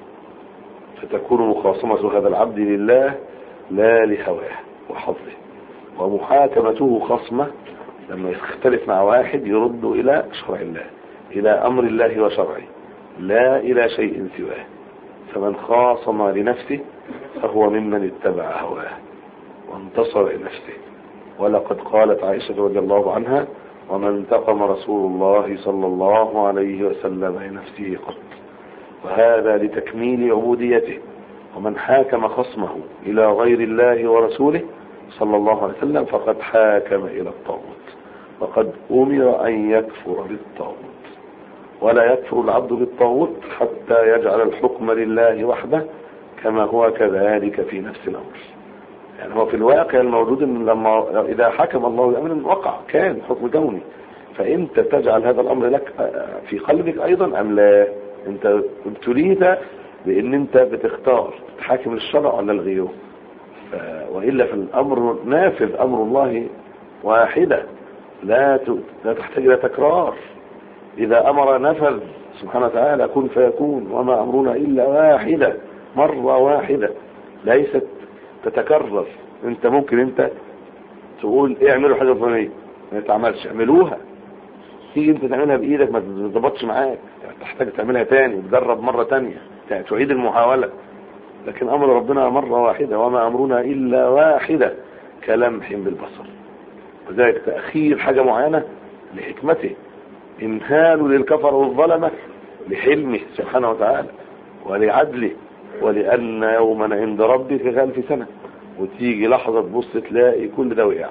فتكون مخاصمة هذا العبد لله لا لهواه وحظه ومحاكمته خصمة لما يختلف مع واحد يرد إلى شرع الله إلى أمر الله وشرعه لا إلى شيء سواه فمن خاصم لنفسه فهو ممن اتبع هواه وانتصر لنفسه ولقد قالت عائشة رضي الله عنها وما انتقم رسول الله صلى الله عليه وسلم لنفسه قط وهذا لتكميل عبوديته ومن حاكم خصمه إلى غير الله ورسوله صلى الله عليه وسلم فقد حاكم إلى الطاغوت وقد أمر أن يكفر بالطاغوت ولا يكفر العبد بالطاغوت حتى يجعل الحكم لله وحده كما هو كذلك في نفس الأمر يعني هو في الواقع الموجود ان لما اذا حكم الله بامر وقع كان حكم كوني فانت تجعل هذا الامر لك في قلبك ايضا ام لا انت ابتليت بان انت بتختار تحاكم الشرع ولا الغيره والا فالامر نافذ امر الله واحده لا لا تحتاج الى تكرار اذا امر نفذ سبحانه وتعالى كن فيكون وما امرنا الا واحده مره واحده ليست تتكرر انت ممكن انت تقول ايه اعملوا حاجه فلانيه ما تعملش اعملوها تيجي انت تعملها بايدك ما تظبطش معاك تحتاج تعملها تاني تجرب مره تانية تعيد المحاوله لكن امر ربنا مره واحده وما امرنا الا واحده كلمح بالبصر وذلك تاخير حاجه معينه لحكمته امهال للكفر والظلمه لحلمه سبحانه وتعالى ولعدله ولأن يوما عند ربك كألف سنة وتيجي لحظة تبص تلاقي كل ده وقع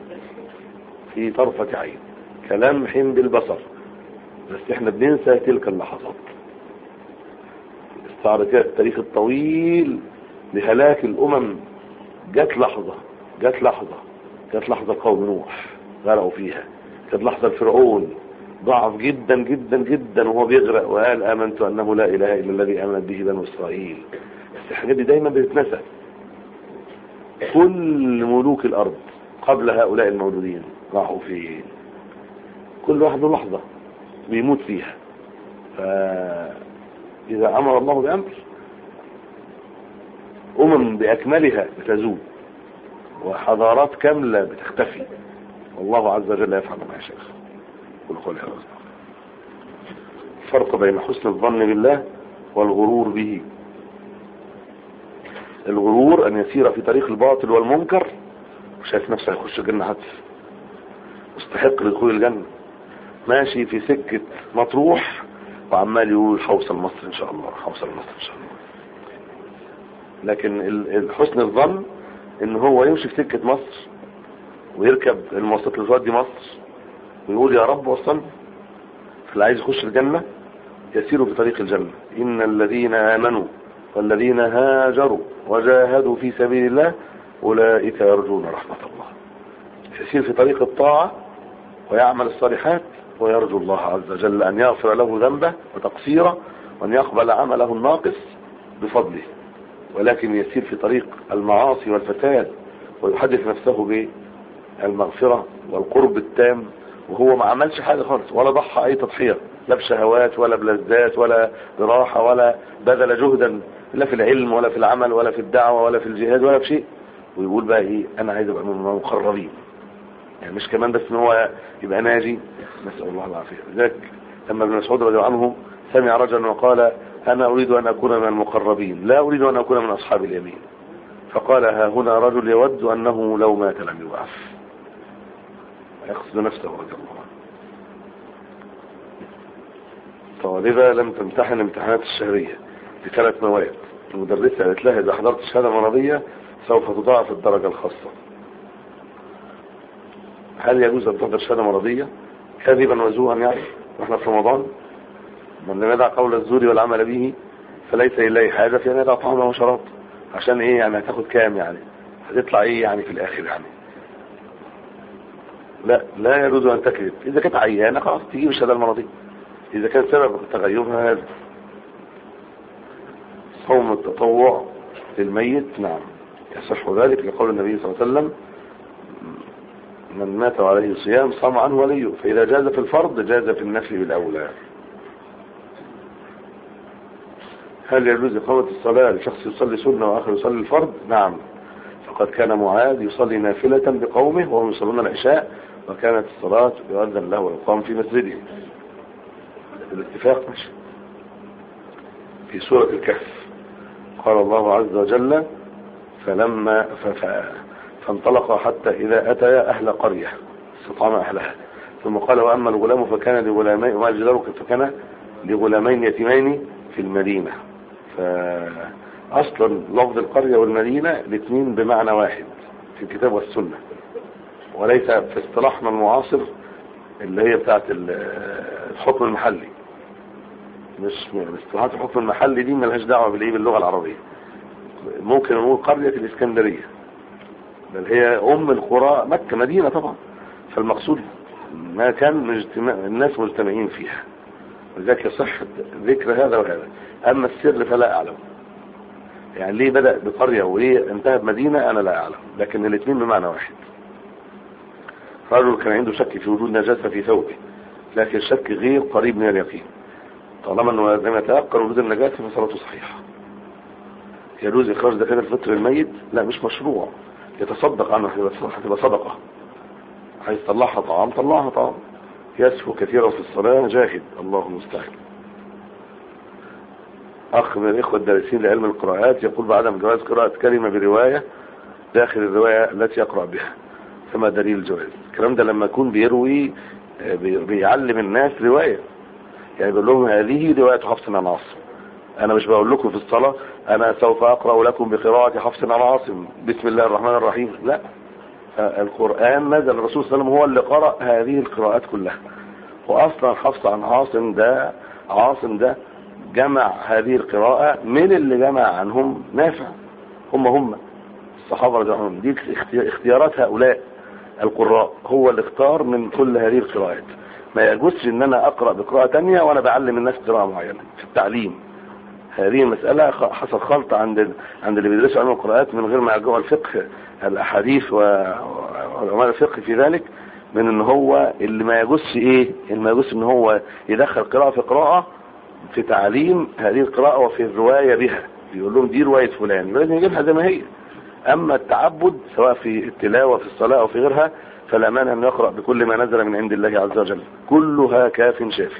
في طرفة عين كلمح بالبصر بس احنا بننسى تلك اللحظات استعرض كده التاريخ الطويل لهلاك الأمم جت لحظة جت لحظة جت لحظة قوم نوح غرقوا فيها كانت لحظة الفرعون ضعف جدا جدا جدا وهو بيغرق وقال آمنت أنه لا إله إلا الذي آمنت به بنو إسرائيل بس الحاجات دي دايما بتتنسى كل ملوك الأرض قبل هؤلاء الموجودين راحوا فين كل واحد له لحظة بيموت فيها فإذا أمر الله بأمر أمم بأكملها بتزول وحضارات كاملة بتختفي والله عز وجل يفعل ما يشاء قل قولي هذا فرق بين حسن الظن بالله والغرور به الغرور ان يسير في طريق الباطل والمنكر وشايف نفسه هيخش الجنة هتف مستحق لدخول الجنة ماشي في سكة مطروح وعمال يقول حوصل مصر ان شاء الله حوصل مصر ان شاء الله لكن حسن الظن ان هو يمشي في سكة مصر ويركب المواصلات اللي تودي مصر ويقول يا رب وصلني فاللي عايز يخش الجنة يسير في طريق الجنة إن الذين آمنوا والذين هاجروا وجاهدوا في سبيل الله أولئك يرجون رحمة الله يسير في طريق الطاعة ويعمل الصالحات ويرجو الله عز وجل أن يغفر له ذنبه وتقصيره وأن يقبل عمله الناقص بفضله ولكن يسير في طريق المعاصي والفساد ويحدث نفسه بالمغفرة والقرب التام وهو ما عملش حاجة خالص ولا ضحى أي تضحية لا بشهوات ولا بلذات ولا براحة ولا بذل جهدا لا في العلم ولا في العمل ولا في الدعوة ولا في الجهاد ولا في شيء ويقول بقى ايه انا عايز ابقى من المقربين يعني مش كمان بس ان هو يبقى ناجي نسأل الله العافية لذلك لما ابن مسعود رضي الله عنه سمع رجلا وقال انا اريد ان اكون من المقربين لا اريد ان اكون من اصحاب اليمين فقال ها هنا رجل يود انه لو مات لم يبعث يقصد نفسه رضي الله عنه طالبة لم تمتحن الامتحانات الشهرية بثلاث مواد المدرسة قالت لها إذا حضرت شهادة مرضية سوف تضاعف الدرجة الخاصة هل يجوز أن تحضر شهادة مرضية كاذبا وزوها يعني واحنا في رمضان من لم يدع قول الزور والعمل به فليس إليه حاجة في أن يدع طعامه وشراب عشان إيه يعني هتاخد كام يعني هتطلع إيه يعني في الآخر يعني لا لا يجوز أن تكذب إذا كانت عيانة خلاص تجيب الشهادة المرضية إذا كان سبب تغيرها هذا صوم التطوع للميت نعم يصح ذلك لقول النبي صلى الله عليه وسلم من مات عليه صيام صام عنه وليه فإذا جاز في الفرض جاز في النفل بالأولى هل يجوز إقامة الصلاة لشخص يصلي سنة وآخر يصلي الفرض نعم فقد كان معاذ يصلي نافلة بقومه وهم يصلون العشاء وكانت الصلاة يؤذن له ويقام في مسجده الاتفاق ماشي في سورة الكهف قال الله عز وجل فلما ف... فانطلق حتى إذا أتيا أهل قرية استطعم أهلها ثم قال وأما الغلام فكان لغلامين وما الجدار فكان لغلامين يتيمين في المدينة فأصلا لفظ القرية والمدينة الاثنين بمعنى واحد في الكتاب والسنة وليس في اصطلاحنا المعاصر اللي هي بتاعت الحكم المحلي مش اصطلاحات الحكم المحلي دي ملهاش دعوه بالايه باللغه العربيه ممكن نقول قريه الاسكندريه بل هي ام القرى مكه مدينه طبعا فالمقصود ما كان مجتمع الناس مجتمعين فيها ولذلك يصح ذكر هذا وهذا اما السر فلا اعلم يعني ليه بدأ بقرية وليه انتهى بمدينة انا لا اعلم لكن الاثنين بمعنى واحد رجل كان عنده شك في وجود نجاسة في ثوبه لكن الشك غير قريب من اليقين طالما انه لم يتيقن وجود النجاسة فصلاته صحيحة يجوز اخراج زكاة الفطر الميت لا مش مشروع يتصدق عنه هتبقى صدقة عايز تطلعها طعام طلعها طعام يسفو كثيرا في الصلاة جاهد الله المستعان اخ من الاخوة الدارسين لعلم القراءات يقول بعدم جواز قراءة كلمة برواية داخل الرواية التي يقرأ بها كما دليل الجواز الكلام ده لما يكون بيروي بيعلم الناس رواية يعني بيقول لهم هذه رواية حفص عن عاصم انا مش بقول لكم في الصلاة انا سوف اقرأ لكم بقراءة حفص عن عاصم بسم الله الرحمن الرحيم لا القرآن نزل الرسول صلى الله عليه وسلم هو اللي قرأ هذه القراءات كلها واصلا حفص عن عاصم ده عاصم ده جمع هذه القراءة من اللي جمع عنهم نافع هم هم الصحابة رضي الله عنهم دي اختيارات هؤلاء القراء هو اللي اختار من كل هذه القراءات ما يجوزش ان انا اقرأ بقراءة تانية وانا بعلم الناس قراءة معينة في التعليم هذه المسألة حصل خلط عند عند اللي بيدرسوا علم القراءات من غير ما يرجعوا الفقه الاحاديث وعلماء الفقه في ذلك من ان هو اللي ما يجوزش ايه اللي ما يجوزش ان هو يدخل قراءة في قراءة في تعليم هذه القراءة وفي الرواية بها يقول لهم دي رواية فلان لازم يجيبها زي ما هي اما التعبد سواء في التلاوة في الصلاة او في غيرها فلا مانع ان يقرأ بكل ما نزل من عند الله عز وجل كلها كاف شافي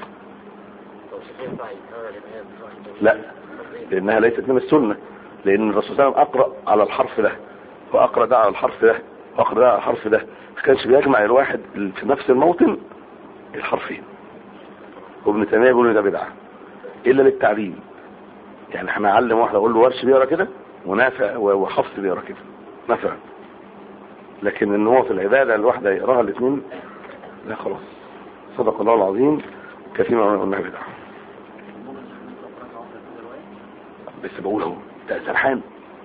لا لانها ليست من السنة لان الرسول صلى الله عليه وسلم اقرأ على الحرف ده واقرأ ده على الحرف ده واقرأ ده على الحرف ده ما كانش بيجمع الواحد في نفس الموطن الحرفين وابن تيميه بيقول ده بدعه الا للتعليم يعني احنا نعلم واحد اقول له ورش بيقرا كده ونافع وحفص بيقرا كده مثلا لكن ان هو في العباده الواحده يقراها الاثنين لا خلاص صدق الله العظيم كثير من انها بدعه بس بقول اهو ده سرحان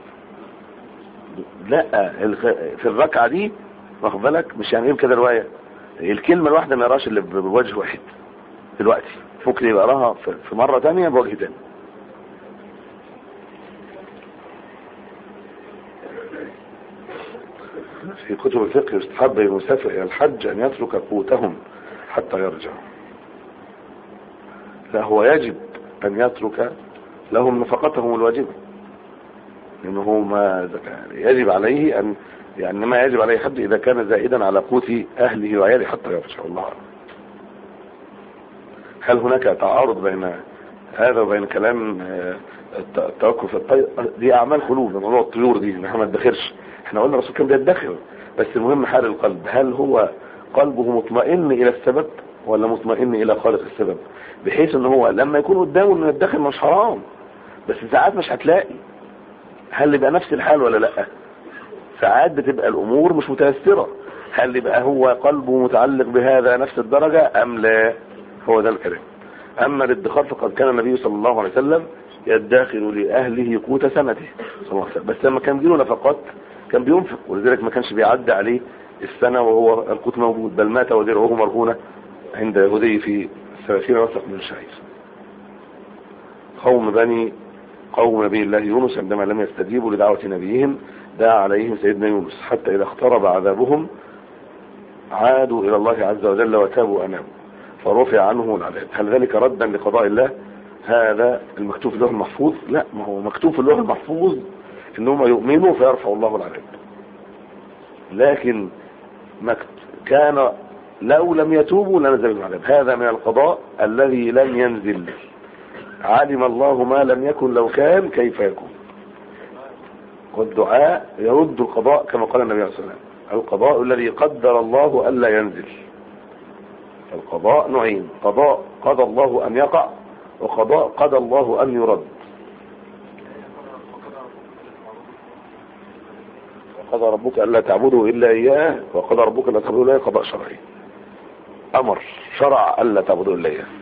لا في الركعه دي واخد بالك مش يعني ايه كده روايه الكلمه الواحده ما يقراش اللي بوجه واحد دلوقتي ممكن يقراها في مره ثانيه بوجه ثاني في كتب الفقه يستحب للمسافر الى الحج ان يترك قوتهم حتى يرجع لا هو يجب ان يترك لهم نفقتهم الواجبة لانه ما يجب عليه ان يعني ما يجب عليه حد اذا كان زائدا على قوت اهله وعياله حتى يرجع الله هل هناك تعارض بين هذا وبين كلام التوكل في الطير دي اعمال قلوب موضوع الطيور دي احنا ما ندخرش احنا قلنا الرسول كان بيدخر بس المهم حال القلب هل هو قلبه مطمئن الى السبب ولا مطمئن الى خالق السبب بحيث ان هو لما يكون قدامه انه يدخر مش حرام بس ساعات مش هتلاقي هل يبقى نفس الحال ولا لا ساعات بتبقى الامور مش متيسرة هل يبقى هو قلبه متعلق بهذا نفس الدرجة ام لا هو ده الكلام اما الادخار فقد كان النبي صلى الله عليه وسلم يدخر لاهله قوت سنته صلى الله عليه وسلم بس لما كان بيجيله نفقات كان بينفق ولذلك ما كانش بيعدي عليه السنة وهو القوت موجود بل مات ودرعه مرهونة عند يهودي في الثلاثين وثق من الشعير قوم بني قوم نبي الله يونس عندما لم يستجيبوا لدعوة نبيهم دعا عليهم سيدنا يونس حتى إذا اقترب عذابهم عادوا إلى الله عز وجل وتابوا أناموا فرفع عنه العذاب هل ذلك ردا لقضاء الله هذا المكتوب في اللوح المحفوظ لا ما هو مكتوب في اللوح المحفوظ انهم يؤمنوا فيرفع الله العذاب لكن كان لو لم يتوبوا لنزل العذاب هذا من القضاء الذي لم ينزل علم الله ما لم يكن لو كان كيف يكون والدعاء يرد القضاء كما قال النبي عليه الصلاة والسلام القضاء الذي قدر الله ألا ينزل القضاء نوعين قضاء قضى الله أن يقع وقضاء قضى الله أن يرد وقضى ربك ألا تعبدوا إلا إياه وقضى ربك ألا تعبدوا إلا إياه قضاء شرعي أمر شرع ألا تعبدوا إلا إياه